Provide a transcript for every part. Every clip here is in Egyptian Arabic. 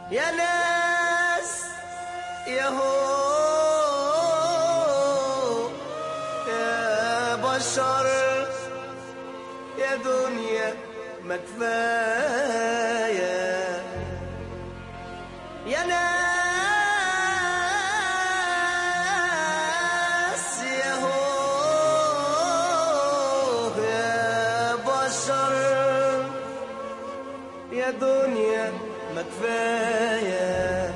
يا ناس يا هو يا بشر يا دنيا ما كفايه يا ناس يا هو يا بشر يا دنيا ما كفايه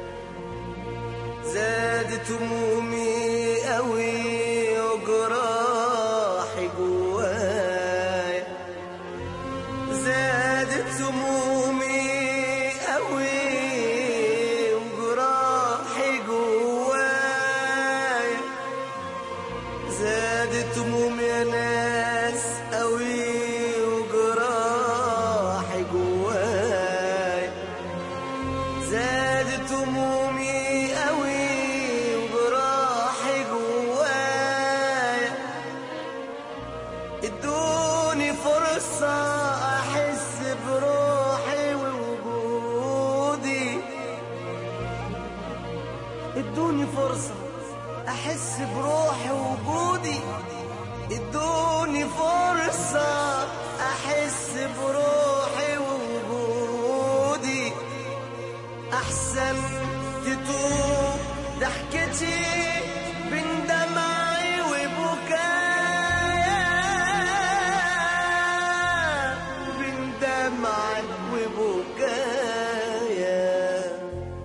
زادت همومي قوي وجراحي جوايا زادت همومي قوي وجراحي جوايا زادت همومي يا ناس قوي وجراحي جوايا زادت همومي قوي وجراحي جوايا ادوني فرصة احس بروحي ووجودي ادوني فرصة احس بروحي ووجودي ادوني فرصة احس بروحي ووجودي احسن تتوب ضحكتي بين دمعي وبكايا بين دمعي وبكايا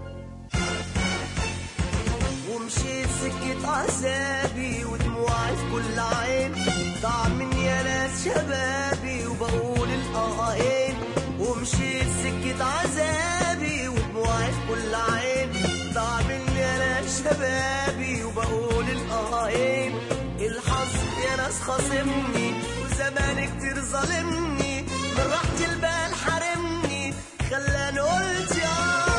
ومشيت سكة عذابي ودموعي في كل عين ضاع مني يا ناس شبابي وبقول الآهين ومشيت سكة عذابي ودموعي في كل عين ضاع مني يا ناس شبابي وبقول الآهين الحظ يا ناس خاصمني وزمان كتير ظالمني من راحة البال حرمني خلاني قلت يا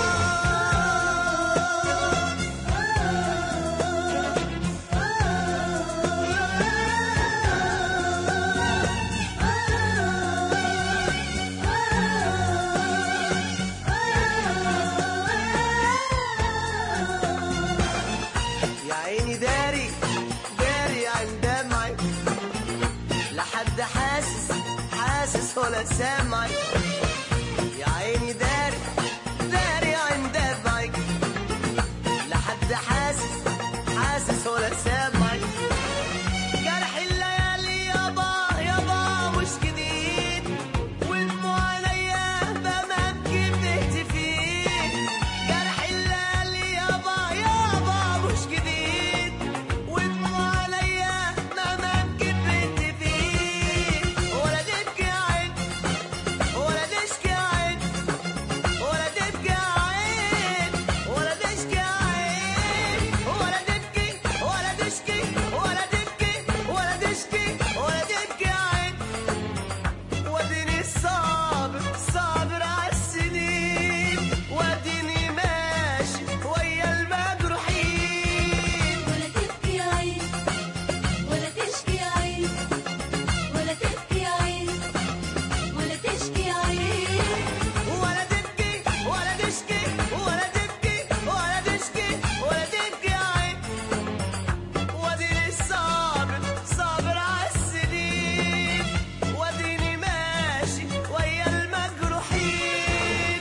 يا عيني داري داري عن دمعي لا حد حاسس حاسس ولا سامعي يا عيني داري داري عن دمعي لا حد حاسس حاسس ولا سامعي جرح الليالي يابا يابا مش جديد ودموع عينيا بمبكي بتهتفي جرح الليالي يابا يابا مش جديد ودموع عينيا بمبكي بتهتفي ولا تبكي عين ولا تشكي عين ولا تبكي عين ولا تشكي عين ولا تبكي ولا تشكي ولا تبكي ولا تشكي ولا تبكي عين واديني صابر صابر عالسنين واديني ماشي ويا المجروحين ولا تبكي عين ولا تشكي عين ولا تبكي عين ولا تشكي عين ولا تبكي ولا تشكي ولا تبكي ولا تشكي ولا تبكي عين واديني صابر صابر عالسنين واديني ماشي ويا المجروحين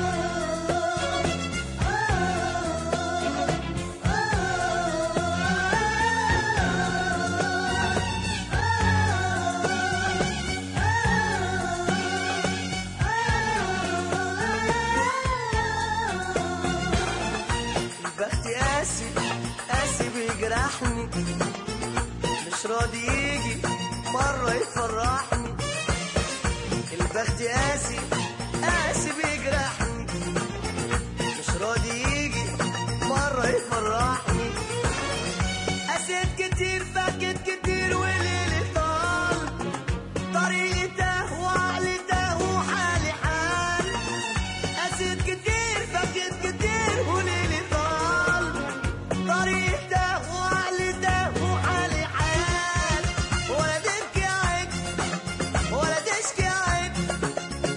البخت قاسي قاسي بيجرحني مش راضي يجي مرة يفرحني البخت قاسي قاسي بيجرحني مش راضي يجي مرة يفرحني قسيت كتير فكت كتير وليلي طال طريقي تاه وعقلي تاه وحالي حال قسيت كتير فكت كتير وليلي طال طريق ده وعلي ده وحالي حال ولا تبكي عين ولا تشكي عين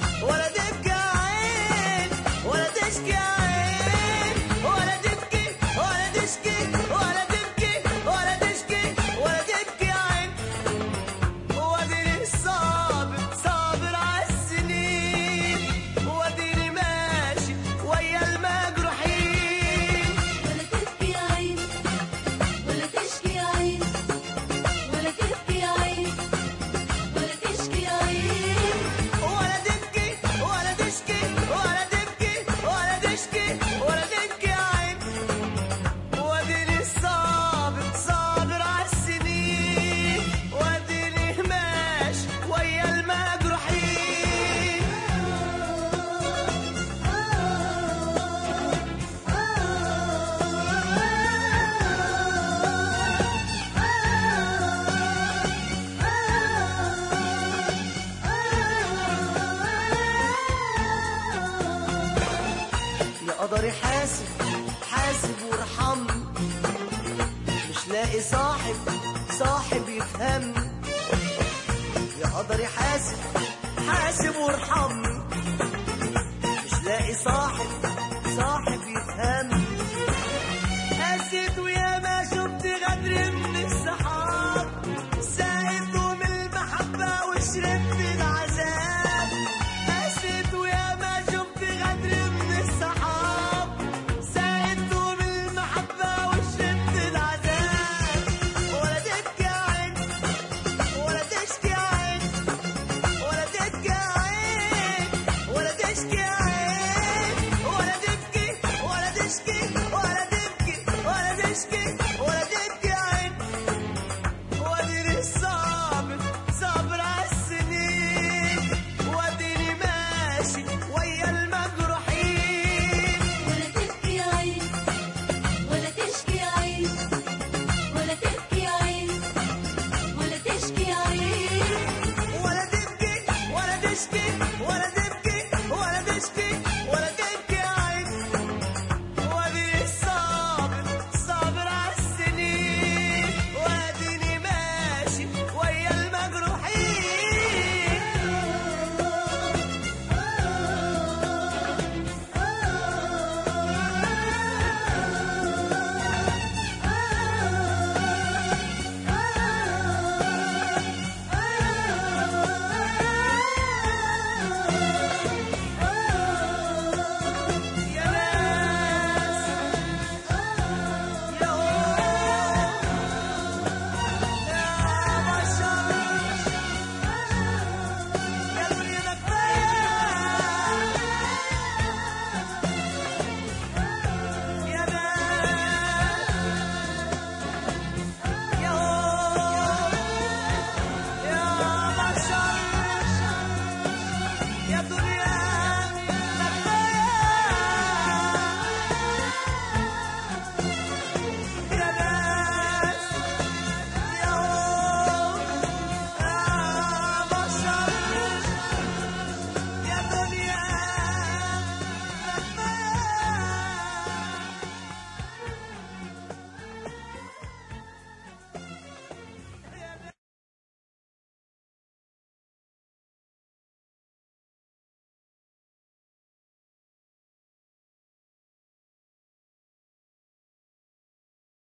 قدري حاسب حاسب وارحمني مش لاقي صاحب صاحب يفهمني يا قدري حاسب حاسب وارحمني مش لاقي صاحب صاحب يفهمني قسيت ويا ما شفت غدر من السحاب ساقته من المحبة وشربت العذاب قسيت ويا ما شفت غدر من السحاب ساقته من المحبة وشربت العذاب ولا تبكي عين ولا تشكي عين ولا تبكي عين ولا تشكي عين ولا تبكي ولا تشكي ولا تبكي ولا تشكي ولا تبكي عين واديني الصابر صابر عالسنين واديني ماشي ويا المجروحين ولا تبكي يا عين ولا تشكي يا عين ولا تبكي يا عين ولا تشكي يا عين ولا تبكي ولا تشكي